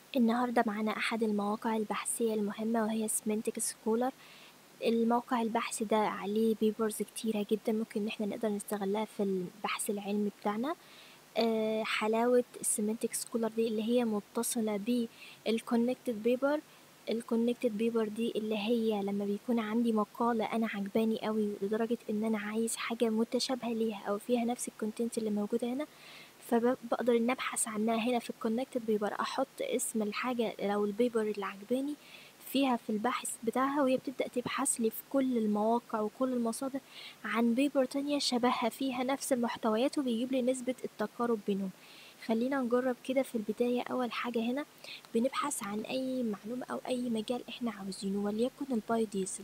النهاردة معانا أحد المواقع البحثية المهمة وهي سمنتك سكولر الموقع البحثي ده عليه بيبرز كتيرة جدا ممكن إن احنا نقدر نستغلها في البحث العلمي بتاعنا آه، حلاوة السمنتك سكولر دي اللي هي متصلة بالكونكتد بيبر الكونكتد بيبر دي اللي هي لما بيكون عندي مقالة أنا عجباني قوي لدرجة إن أنا عايز حاجة متشابهة ليها أو فيها نفس الكونتنت اللي موجودة هنا فبقدر ان ابحث عنها هنا في الكونكتد بيبر احط اسم الحاجة لو البيبر اللي عجباني فيها في البحث بتاعها وهي بتبدأ تبحث لي في كل المواقع وكل المصادر عن بيبر تانية شبهها فيها نفس المحتويات وبيجيب لي نسبة التقارب بينهم خلينا نجرب كده في البداية أول حاجة هنا بنبحث عن أي معلومة أو أي مجال إحنا عاوزينه وليكن الباي ديزل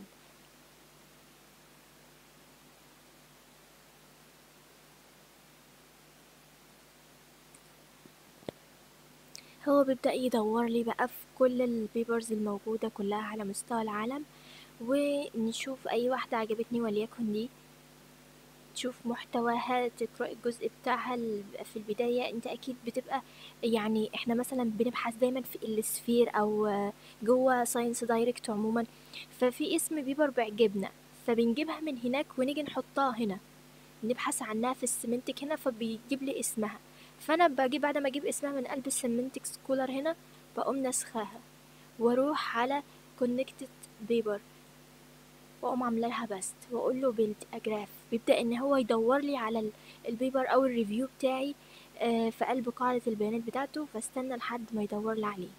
هو بيبدأ يدور لي بقى في كل البيبرز الموجودة كلها على مستوى العالم ونشوف أي واحدة عجبتني وليكن دي تشوف محتواها تقرأ الجزء بتاعها في البداية انت اكيد بتبقى يعني احنا مثلا بنبحث دايما في السفير او جوه ساينس دايركت عموما ففي اسم بيبر بيعجبنا فبنجيبها من هناك ونيجي نحطها هنا نبحث عنها في السيمنتك هنا فبيجيب لي اسمها فانا باجي بعد ما اجيب اسمها من قلب السيمنتك سكولر هنا بقوم نسخها واروح على كونكتد بيبر واقوم عامله لها بست واقول له بيلد اجراف بيبدا ان هو يدور لي على البيبر او الريفيو بتاعي في قلب قاعده البيانات بتاعته فاستنى لحد ما يدور لي عليه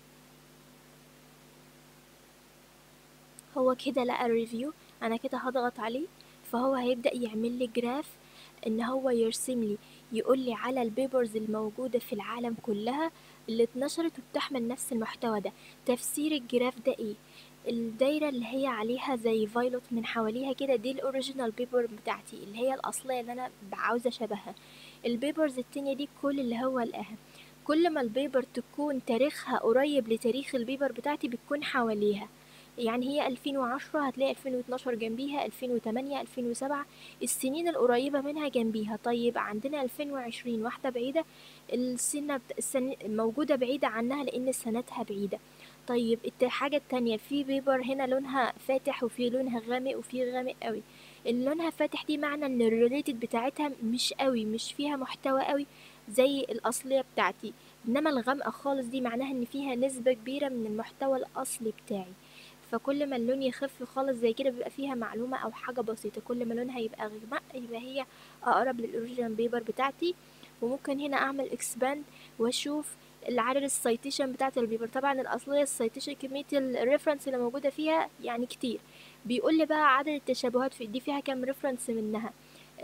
هو كده لقى الريفيو انا كده هضغط عليه فهو هيبدا يعمل لي جراف ان هو يرسم لي يقول لي على البيبرز الموجودة في العالم كلها اللي اتنشرت وبتحمل نفس المحتوى ده تفسير الجراف ده ايه الدايرة اللي هي عليها زي فايلوت من حواليها كده دي الاوريجينال بيبر بتاعتي اللي هي الاصلية اللي انا عاوزة شبهها البيبرز التانية دي كل اللي هو لقاها كل ما البيبر تكون تاريخها قريب لتاريخ البيبر بتاعتي بتكون حواليها يعني هي 2010 هتلاقي 2012 جنبيها 2008 2007 السنين القريبة منها جنبيها طيب عندنا 2020 واحدة بعيدة السنة بت... السن... موجودة بعيدة عنها لأن سنتها بعيدة طيب الحاجة التانية في بيبر هنا لونها فاتح وفي لونها غامق وفي غامق قوي اللي لونها فاتح دي معنى ان الريليتد بتاعتها مش قوي مش فيها محتوى قوي زي الأصلية بتاعتي إنما الغامقة خالص دي معناها إن فيها نسبة كبيرة من المحتوى الأصلي بتاعي فكل ما اللون يخف خالص زي كده بيبقى فيها معلومة أو حاجة بسيطة كل ما لونها يبقى غامق يبقى هي أقرب للأوريجينال بيبر بتاعتي وممكن هنا أعمل اكسباند وأشوف العدد السيتيشن بتاعت البيبر طبعا الأصلية السيتيشن كمية الريفرنس اللي موجودة فيها يعني كتير بيقول لي بقى عدد التشابهات في دي فيها كام ريفرنس منها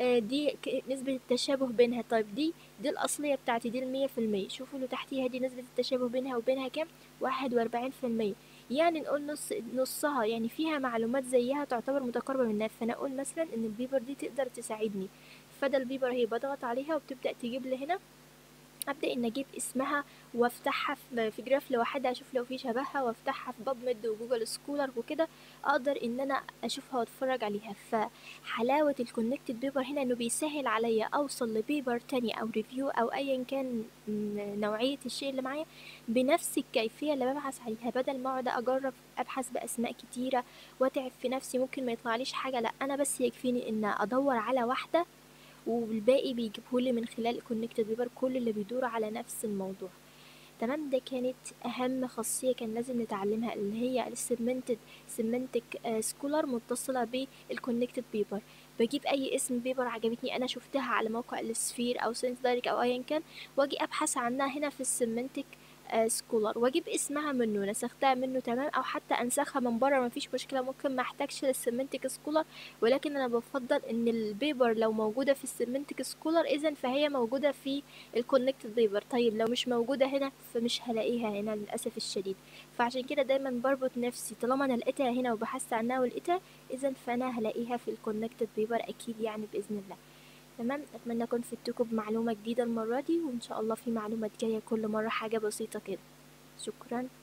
دي نسبة التشابه بينها طيب دي دي الأصلية بتاعتي دي المية في المية شوفوا اللي تحتيها دي نسبة التشابه بينها وبينها كام واحد وأربعين في المية يعني نقول نص نصها يعني فيها معلومات زيها تعتبر متقاربة منها فأنا أقول مثلا إن البيبر دي تقدر تساعدني فده البيبر هي بضغط عليها وبتبدأ تجيب لي هنا ابدا ان اجيب اسمها وافتحها في جراف لوحدها اشوف لو في شبهها وافتحها في باب ميد وجوجل سكولر وكده اقدر ان انا اشوفها واتفرج عليها فحلاوه الكونكتد بيبر هنا انه بيسهل عليا اوصل لبيبر تاني او ريفيو او ايا كان نوعيه الشيء اللي معايا بنفس الكيفيه اللي ببحث عليها بدل ما اقعد اجرب ابحث باسماء كتيره واتعب في نفسي ممكن ما يطلعليش حاجه لا انا بس يكفيني ان ادور على واحده والباقي بيجيبهولي من خلال كونكتد بيبر كل اللي بيدور على نفس الموضوع تمام ده كانت اهم خاصيه كان لازم نتعلمها اللي هي السيمنتد سيمنتك سكولر متصله بالكونكتد بيبر بجيب اي اسم بيبر عجبتني انا شفتها على موقع السفير او ساينس دايركت او ايا كان واجي ابحث عنها هنا في السيمنتك سكولر واجيب اسمها منه نسختها منه تمام او حتى انسخها من بره مفيش مشكله ممكن ما احتاجش للسيمنتك سكولر ولكن انا بفضل ان البيبر لو موجوده في السيمنتك سكولر اذا فهي موجوده في الكونكتد بيبر طيب لو مش موجوده هنا فمش هلاقيها هنا للاسف الشديد فعشان كده دايما بربط نفسي طالما انا لقيتها هنا وبحثت عنها ولقيتها اذا فانا هلاقيها في الكونكتد بيبر اكيد يعني باذن الله تمام اتمنى اكون فدتكم بمعلومه جديده المره دي وان شاء الله في معلومات جايه كل مره حاجه بسيطه كده شكرا